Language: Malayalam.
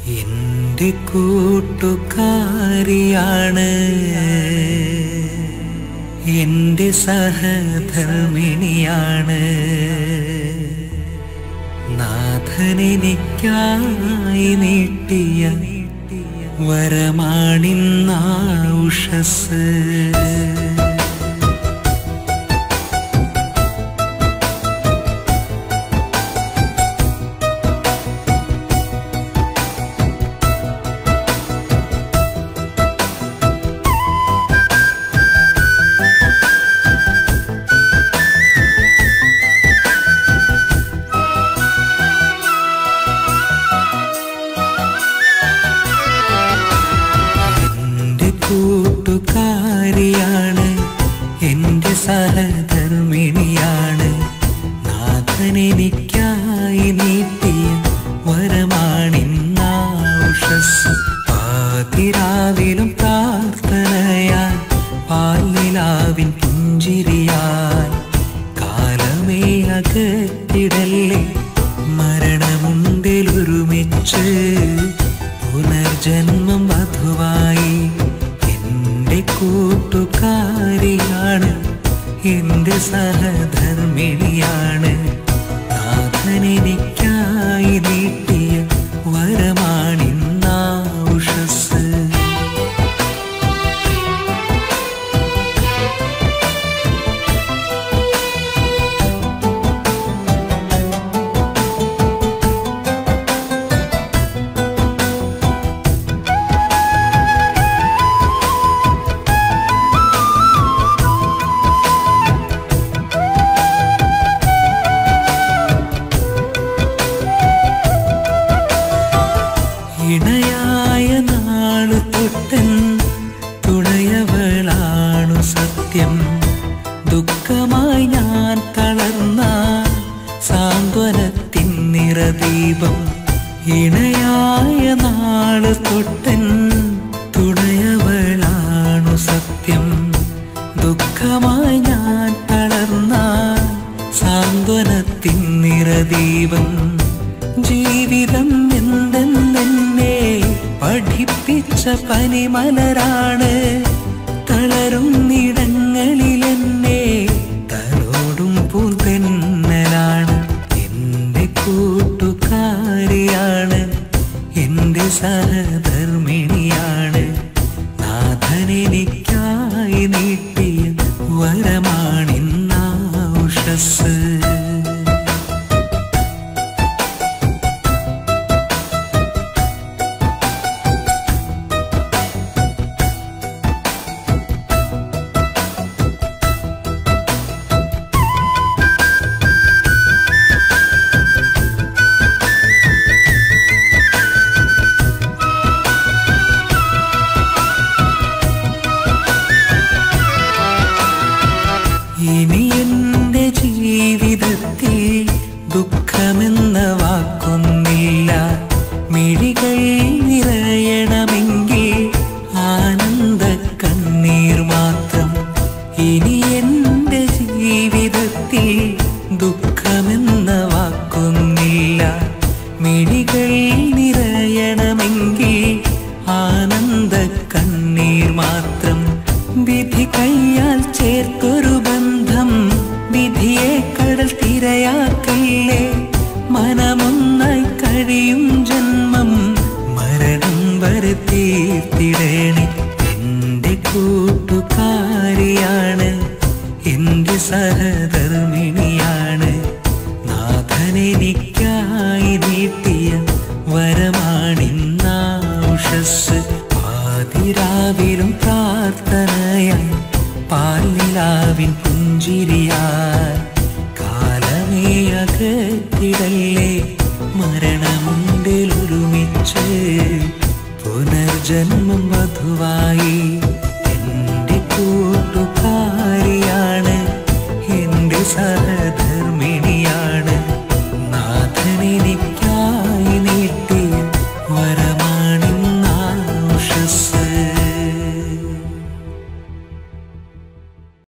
എന്റെ കൂട്ടുകാരിയാണ് എന്റെ സഹധർമ്മിണിയാണ് നാഥനെനിക്കായി നീട്ടിയ വരമാണിന്നാവുഷസ് എന്റെ കൂട്ടുകാരിയാണ് എന്റെ സഹധർമ്മിണിയാണ് നാഥനെനിക്കായി നീട്ടിയ വരമാണിന്നാവുഷസ് പാതിരാവിലും പ്രാർത്ഥനയാൽ പാലിലാവിൻ പുഞ്ചിരിയാൽ കാലമേ അകത്തിടല്ലേ മരണമുണ്ടിലൊരുമിച്ച് പുനർജന്മം വധുവായി എന്റെ കൂട്ടുകാരിയാണ് എന്റെ സഹധർമ്മിണിയാണ് നാഥനെനിക്കായി നീട്ടിയ വരമാണിന്നാവുഷസ് ഇണയായ നാളു തൊട്ടൻ തുണയവളാണു സത്യം ദുഃഖമായി ഞാൻ തളർന്ന സാന്ത്വനത്തിൻ നിറദീപം ഇണയായ നാളു തൊട്ടൻ തുണയവളാണു സത്യം ദുഃഖമായി ഞാൻ തളർന്ന സാന്ത്വനത്തിൻ നിറദീപം ജീവിതം എന്തെന്നെ പഠിപ്പിച്ച പനിമലരാണ് തളരുന്നിടങ്ങളിലെന്നെ തലോടും പൂന്തന്നലാണ് എന്റെ കൂട്ടുകാരിയാണ് എന്റെ സഹധർമ്മിണിയാണ് നാഥനെനിക്കായി നീട്ടിയ വരമാണിന്നാവുഷസ് ഇനി എന്റെ ജീവിതത്തിൽ ദുഃഖമെന്ന വാക്കൊന്നില്ല മിഴികൾ നിറയണമെങ്കിൽ ആനന്ദ കണ്ണീർ മാത്രം ഇനി എന്റെ ജീവിതത്തിൽ ദുഃഖമെന്ന വാക്കൊന്നില്ല മിഴികൾ നിറയണമെങ്കിൽ ആനന്ദ കണ്ണീർ മാത്രം വിധി കയ്യാൽ ചേർത്തൊരു ബന്ധം വിധിയെ കടൽ തിരയാക്കല്ലേ മനമൊന്നായി കഴിയും ജന്മം മരണം വരെ തീർത്തിടേണി എന്റെ കൂട്ടുകാരിയാണ് എന്റെ സഹധർമ്മിണിയാണ് നാഥനെനിക്കായി നീട്ടിയ വരമാണിന്നാവുഷസ് പാതിരാവിലും പ്രാർത്ഥനയായി പാലിലാവിൻ പുഞ്ചിരിയാൽ കാലമേ അകത്തിടല്ലേ മരണമുണ്ടിലൊരുമിച്ച് പുനർജന്മം വധുവായി എന്റെ കൂട്ടുകാരിയാണ് എന്റെ സഹധ